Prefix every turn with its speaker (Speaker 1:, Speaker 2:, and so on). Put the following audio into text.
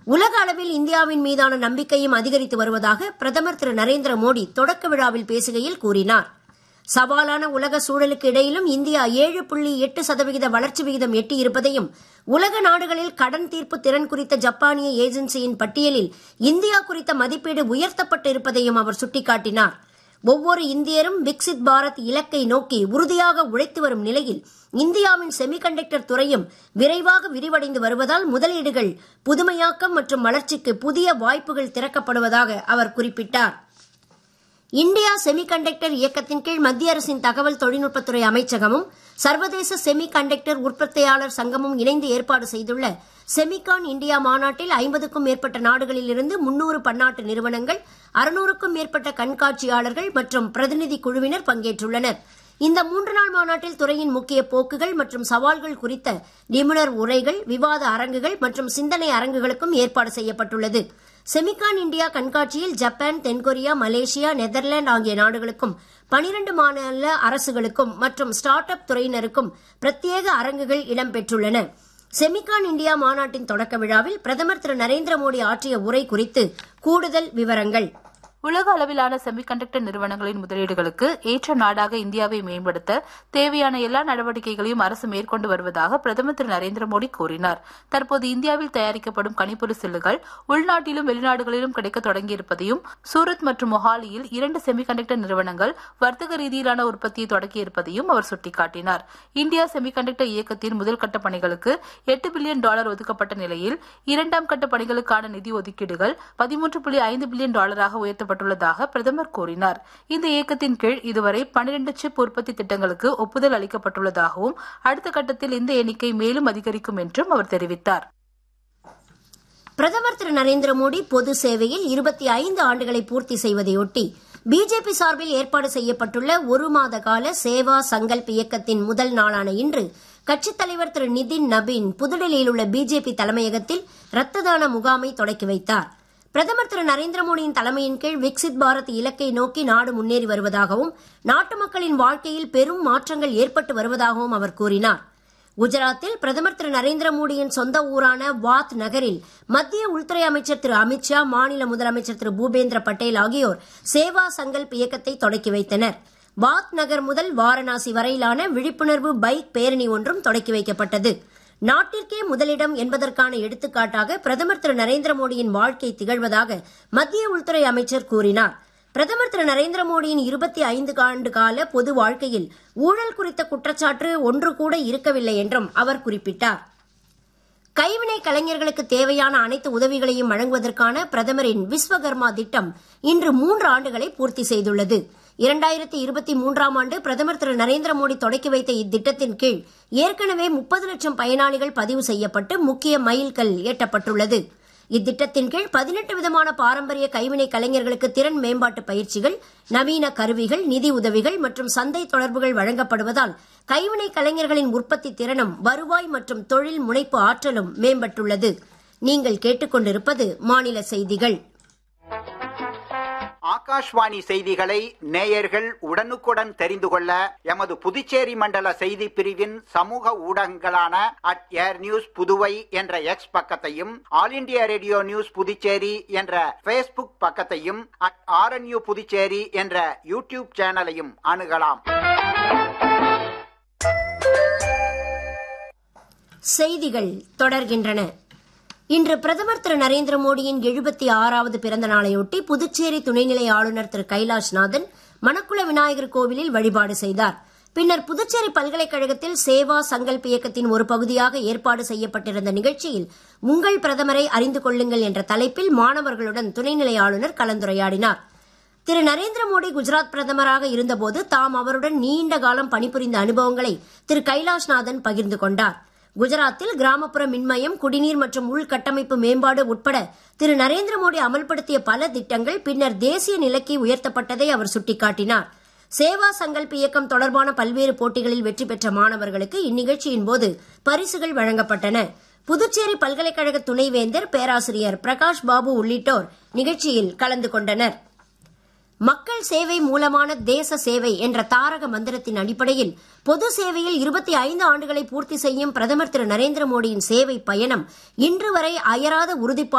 Speaker 1: உலக அளவில் இந்தியாவின் மீதான நம்பிக்கையும் அதிகரித்து வருவதாக பிரதமர் திரு நரேந்திர மோடி தொடக்க விழாவில் பேசுகையில் கூறினார் சவாலான உலக சூழலுக்கு இடையிலும் இந்தியா ஏழு புள்ளி எட்டு சதவிகித வளர்ச்சி விகிதம் எட்டியிருப்பதையும் உலக நாடுகளில் கடன் தீர்ப்பு திறன் குறித்த ஜப்பானிய ஏஜென்சியின் பட்டியலில் இந்தியா குறித்த மதிப்பீடு உயர்த்தப்பட்டு இருப்பதையும் அவர் சுட்டிக்காட்டினார் ஒவ்வொரு இந்தியரும் விக்சித் பாரத் இலக்கை நோக்கி உறுதியாக உழைத்து வரும் நிலையில் இந்தியாவின் செமிகண்டக்டர் துறையும் விரைவாக விரிவடைந்து வருவதால் முதலீடுகள் புதுமையாக்கம் மற்றும் வளர்ச்சிக்கு புதிய வாய்ப்புகள் திறக்கப்படுவதாக அவர் குறிப்பிட்டார் இந்தியா செமிகண்டக்டர் இயக்கத்தின் கீழ் மத்திய அரசின் தகவல் தொழில்நுட்பத்துறை அமைச்சகமும் சர்வதேச செமி கண்டக்டர் உற்பத்தியாளர் சங்கமும் இணைந்து ஏற்பாடு செய்துள்ள செமிகான் இந்தியா மாநாட்டில் ஐம்பதுக்கும் மேற்பட்ட நாடுகளில் இருந்து முன்னூறு பன்னாட்டு நிறுவனங்கள் அறுநூறுக்கும் மேற்பட்ட கண்காட்சியாளர்கள் மற்றும் பிரதிநிதி குழுவினர் பங்கேற்றுள்ளனர் இந்த மூன்று நாள் மாநாட்டில் துறையின் முக்கிய போக்குகள் மற்றும் சவால்கள் குறித்த நிபுணர் உரைகள் விவாத அரங்குகள் மற்றும் சிந்தனை அரங்குகளுக்கும் ஏற்பாடு செய்யப்பட்டுள்ளது செமிகான் இந்தியா கண்காட்சியில் ஜப்பான் தென்கொரியா மலேசியா நெதர்லாந்து ஆகிய நாடுகளுக்கும் பனிரண்டு மாநில அரசுகளுக்கும் மற்றும் ஸ்டார்ட் அப் துறையினருக்கும் பிரத்யேக அரங்குகள் இடம்பெற்றுள்ளன செமிகான் இந்தியா மாநாட்டின் தொடக்க விழாவில் பிரதமர் திரு நரேந்திர மோடி ஆற்றிய உரை குறித்து கூடுதல் விவரங்கள்
Speaker 2: உலக அளவிலான செமிகண்டக்டர் நிறுவனங்களின் முதலீடுகளுக்கு ஏற்ற நாடாக இந்தியாவை மேம்படுத்த தேவையான எல்லா நடவடிக்கைகளையும் அரசு மேற்கொண்டு வருவதாக பிரதமர் திரு நரேந்திர மோடி கூறினார் தற்போது இந்தியாவில் தயாரிக்கப்படும் கணிப்பொறி சில்லுகள் உள்நாட்டிலும் வெளிநாடுகளிலும் கிடைக்க தொடங்கியிருப்பதையும் சூரத் மற்றும் மொஹாலியில் இரண்டு செமிகண்டக்டர் நிறுவனங்கள் வர்த்தக ரீதியிலான உற்பத்தியை தொடங்கியிருப்பதையும் அவர் சுட்டிக்காட்டினார் இந்தியா செமிகண்டக்டர் இயக்கத்தின் முதல் கட்ட பணிகளுக்கு எட்டு பில்லியன் டாலர் ஒதுக்கப்பட்ட நிலையில் இரண்டாம் கட்ட பணிகளுக்கான நிதி ஒதுக்கீடுகள் பதிமூன்று புள்ளி ஐந்து பில்லியன் டாலராக உயர்த்த உயர்த்தப்பட்டுள்ளதாக பிரதமர் கூறினார் இந்த இயக்கத்தின் கீழ் இதுவரை பனிரெண்டு சிப் உற்பத்தி திட்டங்களுக்கு ஒப்புதல் அளிக்கப்பட்டுள்ளதாகவும் அடுத்த கட்டத்தில் இந்த எண்ணிக்கை மேலும் அதிகரிக்கும் என்றும் அவர் தெரிவித்தார்
Speaker 1: பிரதமர் திரு நரேந்திர மோடி பொது சேவையில் இருபத்தி ஐந்து ஆண்டுகளை பூர்த்தி செய்வதையொட்டி பிஜேபி சார்பில் ஏற்பாடு செய்யப்பட்டுள்ள ஒரு மாத கால சேவா சங்கல்ப் இயக்கத்தின் முதல் நாளான இன்று கட்சித் தலைவர் திரு நிதின் நபீன் புதுடெல்லியில் உள்ள பிஜேபி தலைமையகத்தில் ரத்த தான முகாமை தொடக்கி வைத்தார் பிரதமர் திரு நரேந்திர மோடியின் தலைமையின் கீழ் விக்சித் பாரத் இலக்கை நோக்கி நாடு முன்னேறி வருவதாகவும் நாட்டு மக்களின் வாழ்க்கையில் பெரும் மாற்றங்கள் ஏற்பட்டு வருவதாகவும் அவர் கூறினார் குஜராத்தில் பிரதமர் திரு நரேந்திர மோடியின் சொந்த ஊரான வாத் நகரில் மத்திய உள்துறை அமைச்சர் திரு அமித்ஷா மாநில முதலமைச்சர் திரு பூபேந்திர பட்டேல் ஆகியோர் சேவா சங்கல்ப் இயக்கத்தை தொடக்கி வைத்தனர் வாத் நகர் முதல் வாரணாசி வரையிலான விழிப்புணர்வு பைக் பேரணி ஒன்றும் தொடக்கி வைக்கப்பட்டது நாட்டிற்கே முதலிடம் என்பதற்கான எடுத்துக்காட்டாக பிரதமர் திரு நரேந்திர மோடியின் வாழ்க்கை திகழ்வதாக மத்திய உள்துறை அமைச்சர் கூறினார் பிரதமர் திரு நரேந்திர மோடியின் இருபத்தி ஐந்து ஆண்டு கால பொது வாழ்க்கையில் ஊழல் குறித்த குற்றச்சாட்டு ஒன்று கூட இருக்கவில்லை என்றும் அவர் குறிப்பிட்டார் கைவினை கலைஞர்களுக்கு தேவையான அனைத்து உதவிகளையும் வழங்குவதற்கான பிரதமரின் விஸ்வகர்மா திட்டம் இன்று மூன்று ஆண்டுகளை பூர்த்தி செய்துள்ளது இரண்டாயிரத்தி இருபத்தி மூன்றாம் ஆண்டு பிரதமர் திரு நரேந்திர மோடி தொடக்கி வைத்த இத்திட்டத்தின் கீழ் ஏற்கனவே முப்பது லட்சம் பயனாளிகள் பதிவு செய்யப்பட்டு முக்கிய மைல்கல் எட்டப்பட்டுள்ளது இத்திட்டத்தின் கீழ் பதினெட்டு விதமான பாரம்பரிய கைவினை கலைஞர்களுக்கு திறன் மேம்பாட்டு பயிற்சிகள் நவீன கருவிகள் நிதி உதவிகள் மற்றும் சந்தை தொடர்புகள் வழங்கப்படுவதால் கைவினை கலைஞர்களின் உற்பத்தி திறனும் வருவாய் மற்றும் தொழில் முனைப்பு ஆற்றலும் மேம்பட்டுள்ளது நீங்கள் கேட்டுக்கொண்டிருப்பது மாநில செய்திகள்
Speaker 3: ஆகாஷ்வாணி செய்திகளை நேயர்கள் உடனுக்குடன் தெரிந்து கொள்ள எமது புதுச்சேரி மண்டல செய்தி பிரிவின் சமூக ஊடகங்களான அட் ஏர் நியூஸ் புதுவை என்ற எக்ஸ் பக்கத்தையும் all India radio news Puducherry என்ற பேஸ்புக் பக்கத்தையும் அட் ஆர்என்யூ புதுச்சேரி என்ற யூடியூப் சேனலையும் அணுகலாம்
Speaker 1: செய்திகள் தொடர்கின்றன இன்று பிரதமர் திரு நரேந்திர மோடியின் எழுபத்தி ஆறாவது பிறந்த நாளையொட்டி புதுச்சேரி துணைநிலை ஆளுநர் திரு கைலாஷ்நாதன் மணக்குள விநாயகர் கோவிலில் வழிபாடு செய்தார் பின்னர் புதுச்சேரி பல்கலைக்கழகத்தில் சேவா சங்கல்ப் இயக்கத்தின் ஒரு பகுதியாக ஏற்பாடு செய்யப்பட்டிருந்த நிகழ்ச்சியில் உங்கள் பிரதமரை அறிந்து கொள்ளுங்கள் என்ற தலைப்பில் மாணவர்களுடன் துணைநிலை ஆளுநர் கலந்துரையாடினார் திரு நரேந்திர மோடி குஜராத் பிரதமராக இருந்தபோது தாம் அவருடன் நீண்ட காலம் பணிபுரிந்த அனுபவங்களை திரு கைலாஷ்நாதன் பகிர்ந்து கொண்டார் குஜராத்தில் கிராமப்புற மின்மயம் குடிநீர் மற்றும் உள்கட்டமைப்பு மேம்பாடு உட்பட திரு நரேந்திர மோடி அமல்படுத்திய பல திட்டங்கள் பின்னர் தேசிய நிலைக்கு உயர்த்தப்பட்டதை அவர் சுட்டிக்காட்டினார் சேவா சங்கல்ப் இயக்கம் தொடர்பான பல்வேறு போட்டிகளில் வெற்றி பெற்ற மாணவர்களுக்கு இந்நிகழ்ச்சியின் போது பரிசுகள் வழங்கப்பட்டன புதுச்சேரி பல்கலைக்கழக துணைவேந்தர் பேராசிரியர் பிரகாஷ் பாபு உள்ளிட்டோர் நிகழ்ச்சியில் கலந்து கொண்டனர் மக்கள் சேவை மூலமான தேச சேவை என்ற தாரக மந்திரத்தின் அடிப்படையில் பொது சேவையில் இருபத்தி ஐந்து ஆண்டுகளை பூர்த்தி செய்யும் பிரதமர் திரு நரேந்திர மோடியின் சேவை பயணம் இன்று வரை அயராத உறுதிப்பாடு